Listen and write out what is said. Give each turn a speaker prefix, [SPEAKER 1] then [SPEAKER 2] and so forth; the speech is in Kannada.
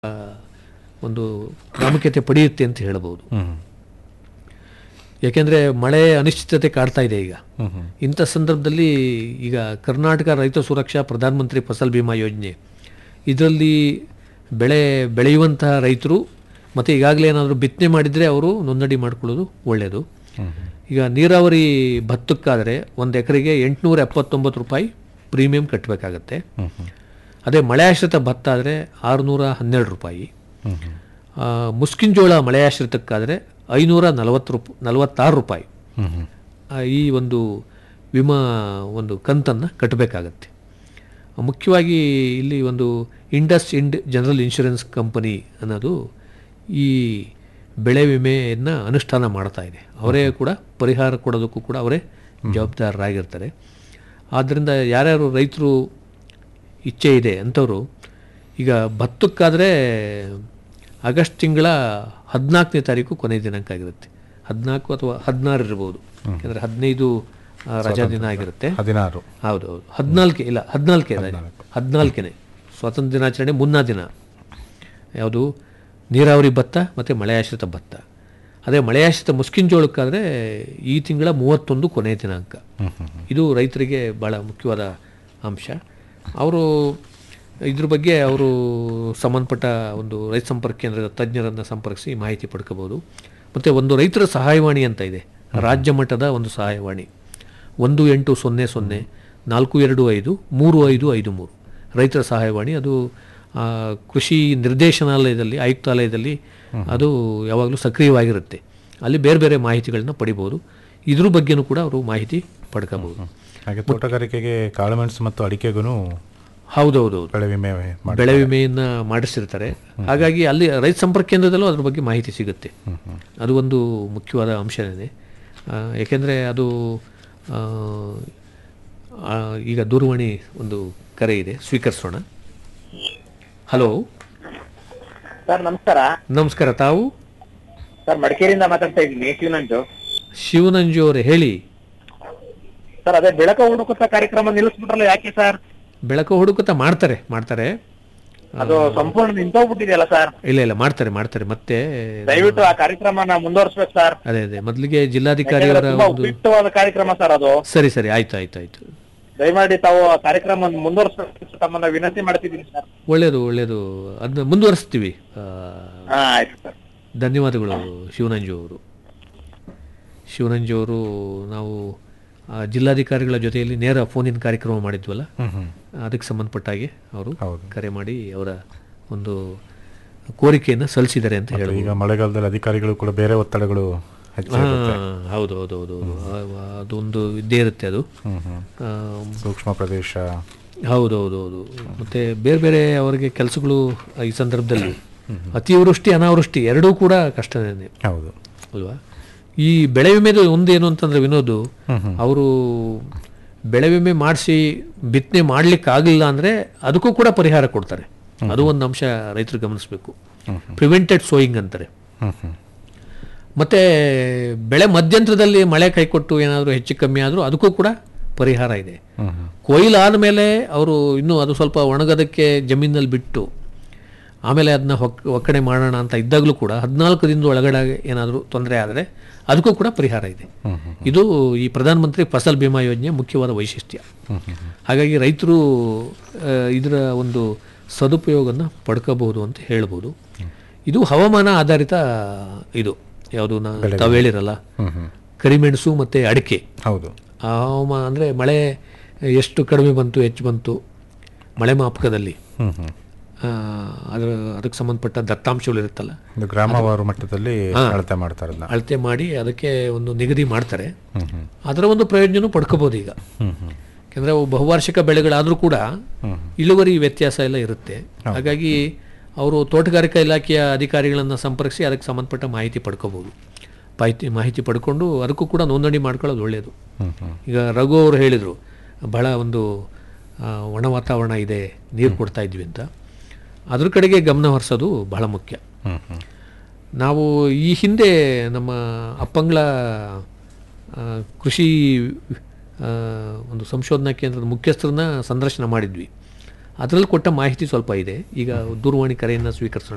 [SPEAKER 1] ಒಂದು ಪ್ರಾಮುಖ್ಯತೆ ಪಡೆಯುತ್ತೆ ಅಂತ ಹೇಳ್ಬೋದು
[SPEAKER 2] ಹ್ಮ್
[SPEAKER 1] ಯಾಕೆಂದರೆ ಮಳೆ ಅನಿಶ್ಚಿತತೆ ಕಾಡ್ತಾ ಇದೆ ಈಗ
[SPEAKER 2] ಹ್ಮ್ ಹ್ಮ್
[SPEAKER 1] ಇಂಥ ಸಂದರ್ಭದಲ್ಲಿ ಈಗ ಕರ್ನಾಟಕ ರೈತ ಸುರಕ್ಷಾ ಪ್ರಧಾನಮಂತ್ರಿ ಫಸಲ್ ಬಿಮಾ ಯೋಜನೆ ಇದರಲ್ಲಿ ಬೆಳೆ ಬೆಳೆಯುವಂತಹ ರೈತರು ಮತ್ತು ಈಗಾಗಲೇ ಏನಾದರೂ ಬಿತ್ತನೆ ಮಾಡಿದರೆ ಅವರು ನೋಂದಣಿ ಮಾಡ್ಕೊಳ್ಳೋದು ಒಳ್ಳೆಯದು
[SPEAKER 2] ಹ್ಮ್
[SPEAKER 1] ಈಗ ನೀರಾವರಿ ಭತ್ತಕ್ಕಾದರೆ ಒಂದು ಎಕರೆಗೆ ಎಂಟುನೂರ ಎಪ್ಪತ್ತೊಂಬತ್ತು ರೂಪಾಯಿ ಪ್ರೀಮಿಯಂ ಕಟ್ಟಬೇಕಾಗತ್ತೆ
[SPEAKER 2] ಹ್ಮ್ ಹ್ಮ್
[SPEAKER 1] ಅದೇ ಮಳೆಯಾಶ್ರಿತ ಭತ್ತ ಆದರೆ ಆರುನೂರ ಹನ್ನೆರಡು ರೂಪಾಯಿ
[SPEAKER 2] ಹ್ಮ್ ಹ್ಮ್
[SPEAKER 1] ಆ, ಮುಸ್ಕಿನ್ ಜೋಳ ಮಳೆಯಾಶ್ರಿತಕ್ಕಾದರೆ ಐನೂರ ನಲವತ್ತು ರೂಪ ನಲವತ್ತಾರು ರೂಪಾಯಿ
[SPEAKER 2] ಹ್ಮ್ ಹ್ಮ್
[SPEAKER 1] ಆ, ಈ ಒಂದು ವಿಮಾ ಒಂದು ಕಂತನ್ನು ಕಟ್ಟಬೇಕಾಗತ್ತೆ ಮುಖ್ಯವಾಗಿ ಇಲ್ಲಿ ಒಂದು IndusInd general insurance company ಅನ್ನೋದು ಈ ಬೆಳೆ ವಿಮೆಯನ್ನು ಅನುಷ್ಠಾನ ಮಾಡ್ತಾ ಇದೆ ಅವರೇ ಕೂಡ ಪರಿಹಾರ ಕೊಡೋದಕ್ಕೂ ಕೂಡ ಅವರೇ ಜವಾಬ್ದಾರರಾಗಿರ್ತಾರೆ ಆದ್ದರಿಂದ ಯಾರ್ಯಾರು ರೈತರು ಇಚ್ಛೆ ಇದೆ ಅಂಥವರು ಈಗ ಭತ್ತಕ್ಕಾದರೆ ಆಗಸ್ಟ್ ತಿಂಗಳ ಹದಿನಾಲ್ಕನೇ ತಾರೀಕು ಕೊನೆಯ ದಿನಾಂಕ ಆಗಿರುತ್ತೆ ಹದಿನಾಲ್ಕು ಅಥವಾ ಹದಿನಾರು ಇರ್ಬೋದು ಯಾಕಂದರೆ ಹದಿನೈದು ಆ, ರಜಾ ದಿನ ಆಗಿರುತ್ತೆ
[SPEAKER 2] ಹದಿನಾರು
[SPEAKER 1] ಹೌದು ಹೌದು ಹದಿನಾಲ್ಕೆ ಇಲ್ಲ ಹದಿನಾಲ್ಕೆ ಹದಿನಾಲ್ಕನೇ ಸ್ವಾತಂತ್ರ್ಯ ದಿನಾಚರಣೆ ಮುನ್ನಾ ದಿನ ಯಾವುದು ನೀರಾವರಿ ಭತ್ತ ಮತ್ತು ಮಳೆಯಾಶ್ರಿತ ಭತ್ತ ಅದೇ ಮಳೆಯಾಶ್ರಿತ ಮುಸ್ಕಿನ್ ಜೋಳಕ್ಕಾದರೆ ಈ ತಿಂಗಳ ಮೂವತ್ತೊಂದು ಕೊನೆಯ ದಿನಾಂಕ
[SPEAKER 2] ಹ್ಮ್ ಹ್ಮ್
[SPEAKER 1] ಇದು ರೈತರಿಗೆ ಭಾಳ ಮುಖ್ಯವಾದ ಅಂಶ ಅವರು ಇದ್ರ ಬಗ್ಗೆ ಅವರು ಸಂಬಂಧಪಟ್ಟ ಒಂದು ರೈತ ಸಂಪರ್ಕ ಕೇಂದ್ರದ ತಜ್ಞರನ್ನು ಸಂಪರ್ಕಿಸಿ ಮಾಹಿತಿ ಪಡ್ಕೋಬೋದು ಮತ್ತು ಒಂದು ರೈತರ ಸಹಾಯವಾಣಿ ಅಂತ ಇದೆ ರಾಜ್ಯ ಮಟ್ಟದ ಒಂದು ಸಹಾಯವಾಣಿ ಒಂದು ಎಂಟು ಸೊನ್ನೆ ಸೊನ್ನೆ ನಾಲ್ಕು ಎರಡು ಐದು ಮೂರು ಐದು ಐದು ಮೂರು ರೈತರ ಸಹಾಯವಾಣಿ ಅದು ಆ, ಕೃಷಿ ನಿರ್ದೇಶನಾಲಯದಲ್ಲಿ ಆಯುಕ್ತಾಲಯದಲ್ಲಿ ಅದು ಯಾವಾಗಲೂ ಸಕ್ರಿಯವಾಗಿರುತ್ತೆ ಅಲ್ಲಿ ಬೇರೆ ಬೇರೆ ಮಾಹಿತಿಗಳನ್ನ ಪಡಿಬೋದು ಇದ್ರ ಬಗ್ಗೆನೂ ಕೂಡ ಅವರು ಮಾಹಿತಿ ಪಡ್ಕೋಬೋದು
[SPEAKER 2] ಹಾಗೆ ತೋಟಗಾರಿಕೆಗೆ ಕಾಳುಮೆಣಸು ಮತ್ತು ಅಡಿಕೆಗೂ
[SPEAKER 1] ಹೌದೌದೌದು
[SPEAKER 2] ಬೆಳೆ ವಿಮೆ ಮಾಡಿ
[SPEAKER 1] ಬೆಳೆ ವಿಮೆಯನ್ನು ಮಾಡಿಸಿರ್ತಾರೆ ಹಾಗಾಗಿ ಅಲ್ಲಿ ರೈತ ಸಂಪರ್ಕ ಕೇಂದ್ರದಲ್ಲೂ ಅದ್ರ ಬಗ್ಗೆ ಮಾಹಿತಿ ಸಿಗುತ್ತೆ ಅದು ಒಂದು ಮುಖ್ಯವಾದ ಅಂಶನೇ ಯಾಕೆಂದರೆ ಅದು ಆ, ಆ, ಈಗ ದೂರವಾಣಿ ಒಂದು ಕರೆ ಇದೆ ಸ್ವೀಕರಿಸೋಣ ಹಲೋ
[SPEAKER 3] ಸರ್ ನಮಸ್ಕಾರ
[SPEAKER 1] ನಮಸ್ಕಾರ ತಾವು
[SPEAKER 3] ಸರ್ ಮಡಿಕೇರಿಯಿಂದ ಮಾತಾಡ್ತಾ ಇದ್ದೀನಿ ಶಿವನಂಜು
[SPEAKER 1] ಶಿವನಂಜು ಅವರೇ ಹೇಳಿ
[SPEAKER 3] ಸರ್ ಅದೇ ಬೆಳಕ ಹುಡುಕುತ್ತ ಕಾರ್ಯಕ್ರಮ ನಿಲ್ಲಿಸ್ಬಿಟ್ರಲ್ಲ ಯಾಕೆ ಸರ್
[SPEAKER 1] ಬೆಳಕು ಹುಡುಕುತ್ತಾ ಮಾಡ್ತಾರೆ ಮಾಡ್ತಾರೆ
[SPEAKER 3] ಅದು ಸಂಪೂರ್ಣ ನಿಂತೋಗ್ಬಿಟ್ಟಿದೆಯಲ್ಲ ಸರ್
[SPEAKER 1] ಇಲ್ಲ ಇಲ್ಲ ಮಾಡ್ತಾರೆ ಮಾಡ್ತಾರೆ ಮತ್ತೆ
[SPEAKER 3] ದಯವಿಟ್ಟು ಆ ಕಾರ್ಯಕ್ರಮನ ಮುಂದುವರಿಸ್ಬೇಕು ಸರ್
[SPEAKER 1] ಅದೇ ಅದೇ ಮೊದಲಿಗೆ ಜಿಲ್ಲಾಧಿಕಾರಿ
[SPEAKER 3] ಯಾಕಂದ್ರೆ
[SPEAKER 1] ಅವರ
[SPEAKER 3] ತುಂಬಾ
[SPEAKER 1] ಒಂದು
[SPEAKER 3] ಉಪಯುಕ್ತವಾದ ಕಾರ್ಯಕ್ರಮ ಸರ್ ಅದು
[SPEAKER 1] ಸರಿ ಸರಿ ಆಯ್ತು ಆಯ್ತು ಆಯ್ತು
[SPEAKER 3] ದಯಮಾಡಿ ತಾವು ಆ ಕಾರ್ಯಕ್ರಮ ಮುಂದುವರಿಸ್ಬೇಕು ತಮ್ಮನ್ನ ವಿನಂತಿ ಮಾಡ್ತಿದ್ದೀನಿ ಸರ್
[SPEAKER 1] ಒಳ್ಳೆಯದು ಒಳ್ಳೆಯದು ಅದನ್ನ ಮುಂದುವರಿಸ್ತೀವಿ ಆ,
[SPEAKER 3] ಹಾ ಆಯ್ತು ಸರ್
[SPEAKER 1] ಧನ್ಯವಾದಗಳು ಶಿವನಂಜು ಅವರು ಶಿವನಂಜು ಅವರು ನಾವು ಆ, ಜಿಲ್ಲಾಧಿಕಾರಿಗಳ ಜೊತೆಯಲ್ಲಿ ನೇರ ಫೋನಿನ ಕಾರ್ಯಕ್ರಮ ಮಾಡಿದ್ವಲ್ಲ
[SPEAKER 2] ಹ್ಮ್ ಹ್ಮ್
[SPEAKER 1] ಅದಕ್ಕೆ ಸಂಬಂಧಪಟ್ಟ ಹಾಗೆ ಅವರು
[SPEAKER 2] ಹೌದು
[SPEAKER 1] ಕರೆ ಮಾಡಿ ಅವರ ಒಂದು ಕೋರಿಕೆಯನ್ನು ಸಲ್ಲಿಸಿದ್ದಾರೆ ಅಂತ ಹೇಳಿ
[SPEAKER 2] ಈಗ ಮಳೆಗಾಲದಲ್ಲಿ ಅಧಿಕಾರಿಗಳು ಕೂಡ ಬೇರೆ ಒತ್ತಡಗಳು ಹೆಚ್ಚಾಗುತ್ತೆ
[SPEAKER 1] ಹೌದು ಹೌದು ಹೌದು ಹೌದು ಆ, ಅದೊಂದು ಇದ್ದೇ ಇರುತ್ತೆ ಅದು
[SPEAKER 2] ಹ್ಮ್ ಹ್ಮ್
[SPEAKER 1] ಆ,
[SPEAKER 2] ಸೂಕ್ಷ್ಮ ಪ್ರದೇಶ
[SPEAKER 1] ಹೌದು ಹೌದು ಹೌದು ಮತ್ತು ಬೇರೆ ಬೇರೆ ಅವರಿಗೆ ಕೆಲಸಗಳು ಈ ಸಂದರ್ಭದಲ್ಲಿ ಅತಿವೃಷ್ಟಿ ಅನಾವೃಷ್ಟಿ ಎರಡೂ ಕೂಡ ಕಷ್ಟನೇ
[SPEAKER 2] ಹೌದು
[SPEAKER 1] ಅಲ್ವಾ ಈ ಬೆಳೆ ವಿಮೆದು ಒಂದೇನು ಅಂತಂದ್ರೆ ವಿನೋದು
[SPEAKER 2] ಹ್ಮ್ ಹ್ಮ್
[SPEAKER 1] ಅವರು ಬೆಳೆ ವಿಮೆ ಮಾಡಿಸಿ ಬಿತ್ತನೆ ಮಾಡ್ಲಿಕ್ಕೆ ಆಗಲಿಲ್ಲ ಅಂದರೆ ಅದಕ್ಕೂ ಕೂಡ ಪರಿಹಾರ ಕೊಡ್ತಾರೆ ಅದು ಒಂದು ಅಂಶ ರೈತರು ಗಮನಿಸಬೇಕು ಪ್ರಿವೆಂಟೆಡ್ ಸೋಯಿಂಗ್ ಅಂತಾರೆ
[SPEAKER 2] ಹ್ಮ್ ಹ್ಮ್
[SPEAKER 1] ಮತ್ತು ಬೆಳೆ ಮಧ್ಯಂತರದಲ್ಲಿ ಮಳೆ ಕೈಕೊಟ್ಟು ಏನಾದರೂ ಹೆಚ್ಚು ಕಮ್ಮಿ ಆದರೂ ಅದಕ್ಕೂ ಕೂಡ ಪರಿಹಾರ ಇದೆ
[SPEAKER 2] ಹ್ಮ್ ಹ್ಮ್
[SPEAKER 1] ಕೊಯ್ಲು ಆದಮೇಲೆ ಅವರು ಇನ್ನೂ ಅದು ಸ್ವಲ್ಪ ಒಣಗೋದಕ್ಕೆ ಜಮೀನಲ್ಲಿ ಬಿಟ್ಟು ಆಮೇಲೆ ಅದನ್ನ ಹೊಕ್ ಒಕ್ಕಣೆ ಮಾಡೋಣ ಅಂತ ಇದ್ದಾಗಲೂ ಕೂಡ ಹದಿನಾಲ್ಕು ದಿನದ ಒಳಗಡೆ ಏನಾದರೂ ತೊಂದರೆ ಆದರೆ ಅದಕ್ಕೂ ಕೂಡ ಪರಿಹಾರ ಇದೆ
[SPEAKER 2] ಹ್ಮ್ ಹ್ಮ್
[SPEAKER 1] ಇದು ಈ ಪ್ರಧಾನಮಂತ್ರಿ ಫಸಲ್ ಬಿಮಾ ಯೋಜನೆಯ ಮುಖ್ಯವಾದ ವೈಶಿಷ್ಟ್ಯ
[SPEAKER 2] ಹ್ಮ್ ಹ್ಮ್ ಹ್ಮ್
[SPEAKER 1] ಹಾಗಾಗಿ ರೈತರು ಆ, ಇದರ ಒಂದು ಸದುಪಯೋಗವನ್ನು ಪಡ್ಕೋಬಹುದು ಅಂತ ಹೇಳ್ಬೋದು ಇದು ಹವಾಮಾನ ಆಧಾರಿತ ಇದು ಯಾವುದು ನಾ ತಾವು ಹೇಳಿರಲ್ಲ
[SPEAKER 2] ಹ್ಮ್ ಹ್ಮ್
[SPEAKER 1] ಕರಿಮೆಣಸು ಮತ್ತು ಅಡಿಕೆ
[SPEAKER 2] ಹೌದು
[SPEAKER 1] ಆ ಹವಾಮಾನ ಅಂದರೆ ಮಳೆ ಎಷ್ಟು ಕಡಿಮೆ ಬಂತು ಹೆಚ್ಚು ಬಂತು ಮಳೆ ಮಾಪಕದಲ್ಲಿ
[SPEAKER 2] ಹ್ಮ್ ಹ್ಮ್
[SPEAKER 1] ಆ, ಅದರ ಅದಕ್ಕೆ ಸಂಬಂಧಪಟ್ಟ ದತ್ತಾಂಶಗಳು ಇರುತ್ತಲ್ಲ
[SPEAKER 2] ಇದು ಗ್ರಾಮವಾರು ಮಟ್ಟದಲ್ಲಿ ಅಳತೆ ಮಾಡ್ತಾರೆ ಅದನ್ನ
[SPEAKER 1] ಅಳತೆ ಮಾಡಿ ಅದಕ್ಕೆ ಒಂದು ನಿಗದಿ ಮಾಡ್ತಾರೆ
[SPEAKER 2] ಹ್ಮ್ ಹ್ಮ್
[SPEAKER 1] ಅದರ ಒಂದು ಪ್ರಯೋಜನ ಪಡ್ಕೋಬೋದು ಈಗ
[SPEAKER 2] ಹ್ಮ್ ಹ್ಮ್
[SPEAKER 1] ಯಾಕೆಂದರೆ ಅವು ಬಹುವಾರ್ಷಿಕ ಬೆಳೆಗಳಾದರೂ ಕೂಡ
[SPEAKER 2] ಹ್ಮ್.
[SPEAKER 1] ಇಳುವರಿ ವ್ಯತ್ಯಾಸ ಎಲ್ಲ ಇರುತ್ತೆ ಹಾಗಾಗಿ ಅವರು ತೋಟಗಾರಿಕಾ ಇಲಾಖೆಯ ಅಧಿಕಾರಿಗಳನ್ನು ಸಂಪರ್ಕಿಸಿ ಅದಕ್ಕೆ ಸಂಬಂಧಪಟ್ಟ ಮಾಹಿತಿ ಪಡ್ಕೋಬೋದು ಮಾಹಿತಿ ಮಾಹಿತಿ ಪಡ್ಕೊಂಡು ಅದಕ್ಕೂ ಕೂಡ ನೋಂದಣಿ ಮಾಡ್ಕೊಳ್ಳೋದು ಒಳ್ಳೆಯದು
[SPEAKER 2] ಹ್ಮ್ ಹ್ಮ್
[SPEAKER 1] ಈಗ ರಘು ಅವರು ಹೇಳಿದರು ಬಹಳ ಒಂದು ಆ, ಒಣ ವಾತಾವರಣ ಇದೆ ನೀರು ಕೊಡ್ತಾ ಇದ್ವಿ ಅಂತ ಅದ್ರ ಕಡೆಗೆ ಗಮನ ಹರಿಸೋದು ಬಹಳ ಮುಖ್ಯ
[SPEAKER 2] ಹ್ಮ್ ಹ್ಮ್
[SPEAKER 1] ನಾವು ಈ ಹಿಂದೆ ನಮ್ಮ ಅಪ್ಪಂಗಳ ಆ, ಕೃಷಿ ಆ, ಒಂದು ಸಂಶೋಧನಾ ಕೇಂದ್ರದ ಮುಖ್ಯಸ್ಥರನ್ನ ಸಂದರ್ಶನ ಮಾಡಿದ್ವಿ ಅದರಲ್ಲಿ ಕೊಟ್ಟ ಮಾಹಿತಿ ಸ್ವಲ್ಪ ಇದೆ ಈಗ ದೂರವಾಣಿ ಕರೆಯನ್ನು ಸ್ವೀಕರಿಸೋಣ